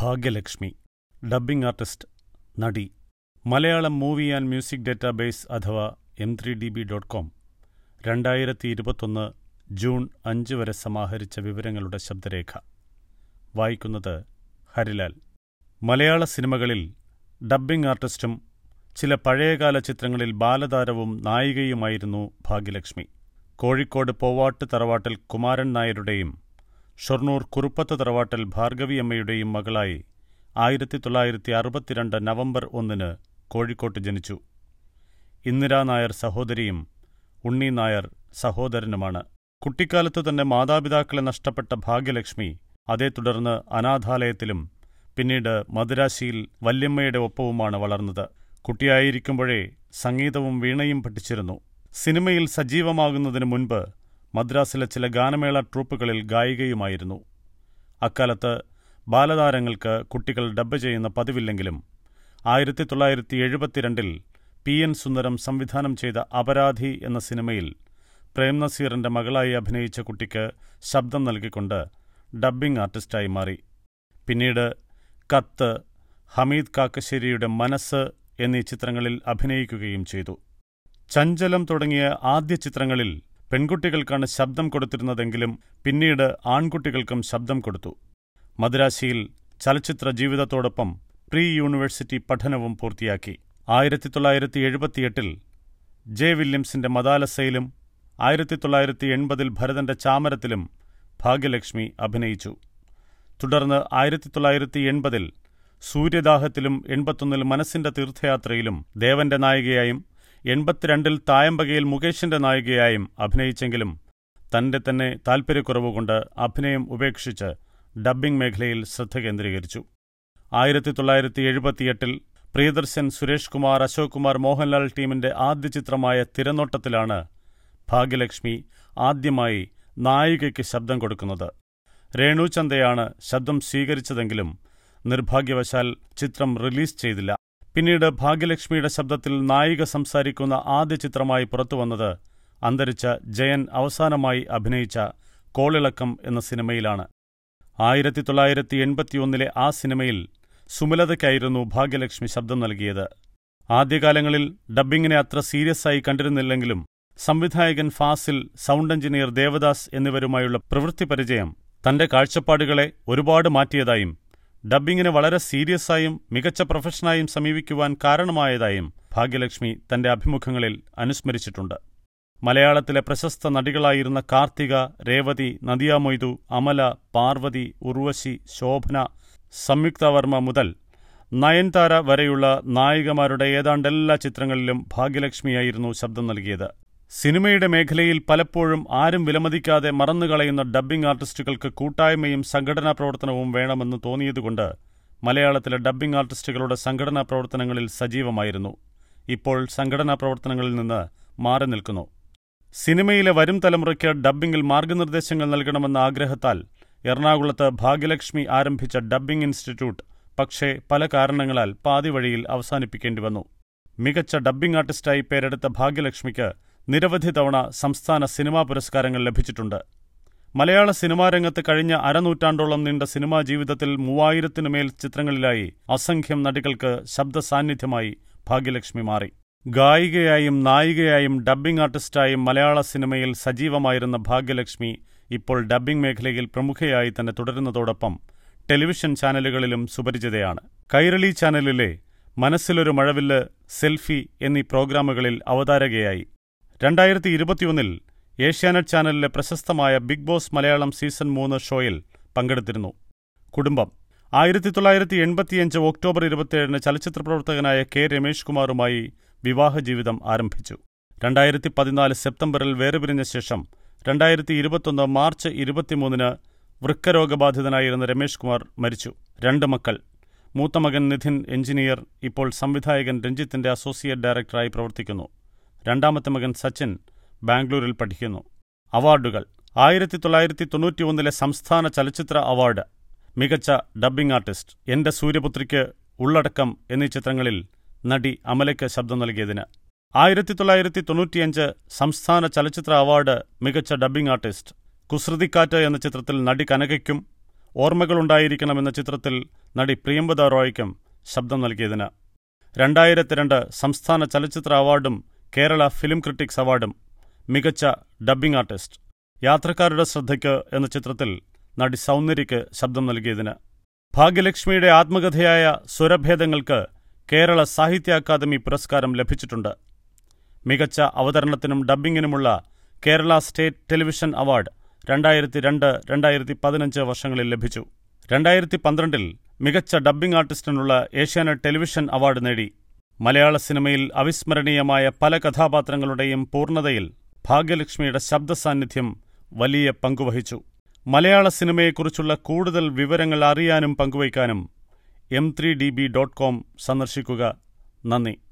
Bhagyalakshmi dubbing artist നടി Malayalam movie and music database അഥവാ M three D B dot com രണ്ടായിരത്തി ഇരുപത്തൊന്ന് ജൂൺ അഞ്ച് വരെ സമാഹരിച്ച വിവരങ്ങളുടെ ശബ്ദരേഖ വായിക്കുന്നത് ഹരിലാൽ മലയാള സിനിമകളിൽ ഡബ്ബിംഗ് ആർട്ടിസ്റ്റും ചില പഴയകാല ചിത്രങ്ങളിൽ ബാലതാരവും നായികയുമായിരുന്നു ഭാഗ്യലക്ഷ്മി കോഴിക്കോട് പോവാട്ട് തറവാട്ടിൽ കുമാരൻ നായരുടെയും ഷൊർണൂർ കുറുപ്പത്ത് തറവാട്ടിൽ ഭാർഗവിയമ്മയുടെയും മകളായി ആയിരത്തി തൊള്ളായിരത്തി അറുപത്തിരണ്ട് നവംബർ ഒന്നിന് കോഴിക്കോട്ട് ജനിച്ചു ഇന്ദിരാ നായർ സഹോദരിയും ഉണ്ണി നായർ സഹോദരനുമാണ് കുട്ടിക്കാലത്തു തന്നെ മാതാപിതാക്കളെ നഷ്ടപ്പെട്ട ഭാഗ്യലക്ഷ്മി അതേ തുടർന്ന് അനാഥാലയത്തിലും പിന്നീട് മദുരാശിയിൽ വല്യമ്മയുടെ ഒപ്പവുമാണ് വളർന്നത് കുട്ടിയായിരിക്കുമ്പോഴേ സംഗീതവും വീണയും പഠിച്ചിരുന്നു സിനിമയിൽ സജീവമാകുന്നതിനു മുൻപ് മദ്രാസിലെ ചില ഗാനമേള ട്രൂപ്പുകളിൽ ഗായികയുമായിരുന്നു അക്കാലത്ത് ബാലതാരങ്ങൾക്ക് കുട്ടികൾ ഡബ്ബ് ചെയ്യുന്ന പതിവില്ലെങ്കിലും ആയിരത്തി തൊള്ളായിരത്തി എഴുപത്തിരണ്ടിൽ പി എൻ സുന്ദരം സംവിധാനം ചെയ്ത അപരാധി എന്ന സിനിമയിൽ പ്രേം നസീറിന്റെ മകളായി അഭിനയിച്ച കുട്ടിക്ക് ശബ്ദം നൽകിക്കൊണ്ട് ഡബ്ബിംഗ് ആർട്ടിസ്റ്റായി മാറി പിന്നീട് കത്ത് ഹമീദ് കാക്കശ്ശേരിയുടെ മനസ്സ് എന്നീ ചിത്രങ്ങളിൽ അഭിനയിക്കുകയും ചെയ്തു ചഞ്ചലം തുടങ്ങിയ ആദ്യ ചിത്രങ്ങളിൽ പെൺകുട്ടികൾക്കാണ് ശബ്ദം കൊടുത്തിരുന്നതെങ്കിലും പിന്നീട് ആൺകുട്ടികൾക്കും ശബ്ദം കൊടുത്തു മദ്രാശിയിൽ ചലച്ചിത്ര ജീവിതത്തോടൊപ്പം പ്രീ യൂണിവേഴ്സിറ്റി പഠനവും പൂർത്തിയാക്കി ആയിരത്തി തൊള്ളായിരത്തി എഴുപത്തിയെട്ടിൽ ജെ വില്യംസിന്റെ മദാലസയിലും ആയിരത്തി തൊള്ളായിരത്തി എൺപതിൽ ഭരതന്റെ ചാമരത്തിലും ഭാഗ്യലക്ഷ്മി അഭിനയിച്ചു തുടർന്ന് ആയിരത്തി തൊള്ളായിരത്തി എൺപതിൽ സൂര്യദാഹത്തിലും എൺപത്തൊന്നിൽ മനസ്സിന്റെ തീർത്ഥയാത്രയിലും ദേവന്റെ നായികയായും എൺപത്തിരണ്ടിൽ തായമ്പകയിൽ മുകേഷിന്റെ നായികയായും അഭിനയിച്ചെങ്കിലും തന്റെ തന്നെ താൽപ്പര്യക്കുറവുകൊണ്ട് അഭിനയം ഉപേക്ഷിച്ച് ഡബ്ബിംഗ് മേഖലയിൽ ശ്രദ്ധ കേന്ദ്രീകരിച്ചു ആയിരത്തി തൊള്ളായിരത്തി എഴുപത്തിയെട്ടിൽ പ്രിയദർശൻ സുരേഷ് കുമാർ അശോക് കുമാർ മോഹൻലാൽ ടീമിന്റെ ആദ്യ ചിത്രമായ തിരനോട്ടത്തിലാണ് ഭാഗ്യലക്ഷ്മി ആദ്യമായി നായികയ്ക്ക് ശബ്ദം കൊടുക്കുന്നത് രേണു ചന്ദയാണ് ശബ്ദം സ്വീകരിച്ചതെങ്കിലും നിർഭാഗ്യവശാൽ ചിത്രം റിലീസ് ചെയ്തില്ല പിന്നീട് ഭാഗ്യലക്ഷ്മിയുടെ ശബ്ദത്തിൽ നായിക സംസാരിക്കുന്ന ആദ്യ ചിത്രമായി പുറത്തുവന്നത് അന്തരിച്ച ജയൻ അവസാനമായി അഭിനയിച്ച കോളിളക്കം എന്ന സിനിമയിലാണ് ആയിരത്തി തൊള്ളായിരത്തി എൺപത്തിയൊന്നിലെ ആ സിനിമയിൽ സുമലതയ്ക്കായിരുന്നു ഭാഗ്യലക്ഷ്മി ശബ്ദം നൽകിയത് ആദ്യകാലങ്ങളിൽ ഡബ്ബിങ്ങിനെ അത്ര സീരിയസ് ആയി കണ്ടിരുന്നില്ലെങ്കിലും സംവിധായകൻ ഫാസിൽ സൗണ്ട് എഞ്ചിനീയർ ദേവദാസ് എന്നിവരുമായുള്ള പ്രവൃത്തി പരിചയം തന്റെ കാഴ്ചപ്പാടുകളെ ഒരുപാട് മാറ്റിയതായും ഡബ്ബിങ്ങിനെ വളരെ സീരിയസായും മികച്ച പ്രൊഫഷനായും സമീപിക്കുവാൻ കാരണമായതായും ഭാഗ്യലക്ഷ്മി തന്റെ അഭിമുഖങ്ങളിൽ അനുസ്മരിച്ചിട്ടുണ്ട് മലയാളത്തിലെ പ്രശസ്ത നടികളായിരുന്ന കാർത്തിക രേവതി നദിയ മൊയ്തു അമല പാർവതി ഉർവശി ശോഭന സംയുക്ത വർമ്മ മുതൽ നയൻതാര വരെയുള്ള നായികമാരുടെ ഏതാണ്ടെല്ലാ ചിത്രങ്ങളിലും ഭാഗ്യലക്ഷ്മിയായിരുന്നു ശബ്ദം നൽകിയത് സിനിമയുടെ മേഖലയിൽ പലപ്പോഴും ആരും വിലമതിക്കാതെ മറന്നുകളയുന്ന ഡബ്ബിംഗ് ആർട്ടിസ്റ്റുകൾക്ക് കൂട്ടായ്മയും സംഘടനാ പ്രവർത്തനവും വേണമെന്ന് തോന്നിയതുകൊണ്ട് മലയാളത്തിലെ ഡബ്ബിംഗ് ആർട്ടിസ്റ്റുകളുടെ സംഘടനാ പ്രവർത്തനങ്ങളിൽ സജീവമായിരുന്നു ഇപ്പോൾ സംഘടനാ പ്രവർത്തനങ്ങളിൽ നിന്ന് മാറി നിൽക്കുന്നു സിനിമയിലെ വരും തലമുറയ്ക്ക് ഡബ്ബിംഗിൽ മാർഗനിർദ്ദേശങ്ങൾ നൽകണമെന്ന ആഗ്രഹത്താൽ എറണാകുളത്ത് ഭാഗ്യലക്ഷ്മി ആരംഭിച്ച ഡബ്ബിംഗ് ഇൻസ്റ്റിറ്റ്യൂട്ട് പക്ഷേ പല കാരണങ്ങളാൽ പാതി വഴിയിൽ അവസാനിപ്പിക്കേണ്ടി വന്നു മികച്ച ഡബ്ബിംഗ് ആർട്ടിസ്റ്റായി പേരെടുത്ത ഭാഗ്യലക്ഷ്മിക്ക് നിരവധി തവണ സംസ്ഥാന സിനിമാ പുരസ്കാരങ്ങൾ ലഭിച്ചിട്ടുണ്ട് മലയാള സിനിമാ രംഗത്ത് കഴിഞ്ഞ അരനൂറ്റാണ്ടോളം നീണ്ട സിനിമാ ജീവിതത്തിൽ മൂവായിരത്തിനുമേൽ ചിത്രങ്ങളിലായി അസംഖ്യം നടികൾക്ക് ശബ്ദ സാന്നിധ്യമായി ഭാഗ്യലക്ഷ്മി മാറി ഗായികയായും നായികയായും ഡബ്ബിംഗ് ആർട്ടിസ്റ്റായും മലയാള സിനിമയിൽ സജീവമായിരുന്ന ഭാഗ്യലക്ഷ്മി ഇപ്പോൾ ഡബ്ബിംഗ് മേഖലയിൽ പ്രമുഖയായി തന്നെ തുടരുന്നതോടൊപ്പം ടെലിവിഷൻ ചാനലുകളിലും സുപരിചിതയാണ് കൈരളി ചാനലിലെ മനസ്സിലൊരു മഴവില്ല് സെൽഫി എന്നീ പ്രോഗ്രാമുകളിൽ അവതാരകയായി രണ്ടായിരത്തി ഇരുപത്തിയൊന്നിൽ ഏഷ്യാനെറ്റ് ചാനലിലെ പ്രശസ്തമായ ബിഗ് ബോസ് മലയാളം സീസൺ മൂന്ന് ഷോയിൽ പങ്കെടുത്തിരുന്നു കുടുംബം ആയിരത്തി തൊള്ളായിരത്തി എൺപത്തിയഞ്ച് ഒക്ടോബർ ഇരുപത്തിയേഴിന് ചലച്ചിത്ര പ്രവർത്തകനായ കെ രമേഷ് കുമാറുമായി വിവാഹജീവിതം ആരംഭിച്ചു രണ്ടായിരത്തി പതിനാല് സെപ്റ്റംബറിൽ വേർപിരിഞ്ഞ ശേഷം രണ്ടായിരത്തി ഇരുപത്തൊന്ന് മാർച്ച് ഇരുപത്തിമൂന്നിന് വൃക്കരോഗബാധിതനായിരുന്ന രമേഷ് കുമാർ മരിച്ചു രണ്ട് മക്കൾ മൂത്ത മകൻ നിധിൻ എഞ്ചിനീയർ ഇപ്പോൾ സംവിധായകൻ രഞ്ജിത്തിന്റെ അസോസിയേറ്റ് ഡയറക്ടറായി പ്രവർത്തിക്കുന്നു രണ്ടാമത്തെ മകൻ സച്ചിൻ ബാംഗ്ലൂരിൽ പഠിക്കുന്നു അവാർഡുകൾ ആയിരത്തി തൊള്ളായിരത്തി തൊണ്ണൂറ്റിയൊന്നിലെ സംസ്ഥാന ചലച്ചിത്ര അവാർഡ് മികച്ച ഡബ്ബിംഗ് ആർട്ടിസ്റ്റ് എന്റെ സൂര്യപുത്രിക്ക് ഉള്ളടക്കം എന്നീ ചിത്രങ്ങളിൽ നടി അമലയ്ക്ക് ശബ്ദം നൽകിയതിന് ആയിരത്തി തൊള്ളായിരത്തി തൊണ്ണൂറ്റിയഞ്ച് സംസ്ഥാന ചലച്ചിത്ര അവാർഡ് മികച്ച ഡബ്ബിംഗ് ആർട്ടിസ്റ്റ് കുസൃതിക്കാറ്റ് എന്ന ചിത്രത്തിൽ നടി കനകയ്ക്കും ഓർമ്മകളുണ്ടായിരിക്കണം എന്ന ചിത്രത്തിൽ നടി പ്രിയംവദ റോയ്ക്കും ശബ്ദം നൽകിയതിന് രണ്ടായിരത്തി രണ്ട് സംസ്ഥാന ചലച്ചിത്ര അവാർഡും കേരള ഫിലിം ക്രിട്ടിക്സ് അവാർഡും മികച്ച ഡബ്ബിംഗ് ആർട്ടിസ്റ്റ് യാത്രക്കാരുടെ ശ്രദ്ധയ്ക്ക് എന്ന ചിത്രത്തിൽ നടി സൗന്ദര്യയ്ക്ക് ശബ്ദം നൽകിയതിന് ഭാഗ്യലക്ഷ്മിയുടെ ആത്മകഥയായ സ്വരഭേദങ്ങൾക്ക് കേരള സാഹിത്യ അക്കാദമി പുരസ്കാരം ലഭിച്ചിട്ടുണ്ട് മികച്ച അവതരണത്തിനും ഡബ്ബിങ്ങിനുമുള്ള കേരള സ്റ്റേറ്റ് ടെലിവിഷൻ അവാർഡ് രണ്ടായിരത്തി രണ്ട് രണ്ടായിരത്തി പതിനഞ്ച് വർഷങ്ങളിൽ ലഭിച്ചു രണ്ടായിരത്തി പന്ത്രണ്ടിൽ മികച്ച ഡബ്ബിംഗ് ആർട്ടിസ്റ്റിനുള്ള ഏഷ്യാനെറ്റ് ടെലിവിഷൻ അവാർഡ് നേടി മലയാള സിനിമയിൽ അവിസ്മരണീയമായ പല കഥാപാത്രങ്ങളുടെയും പൂർണ്ണതയിൽ ഭാഗ്യലക്ഷ്മിയുടെ ശബ്ദ സാന്നിധ്യം വലിയ പങ്കുവഹിച്ചു മലയാള സിനിമയെക്കുറിച്ചുള്ള കൂടുതൽ വിവരങ്ങൾ അറിയാനും പങ്കുവയ്ക്കാനും M three D B dot com സന്ദർശിക്കുക നന്ദി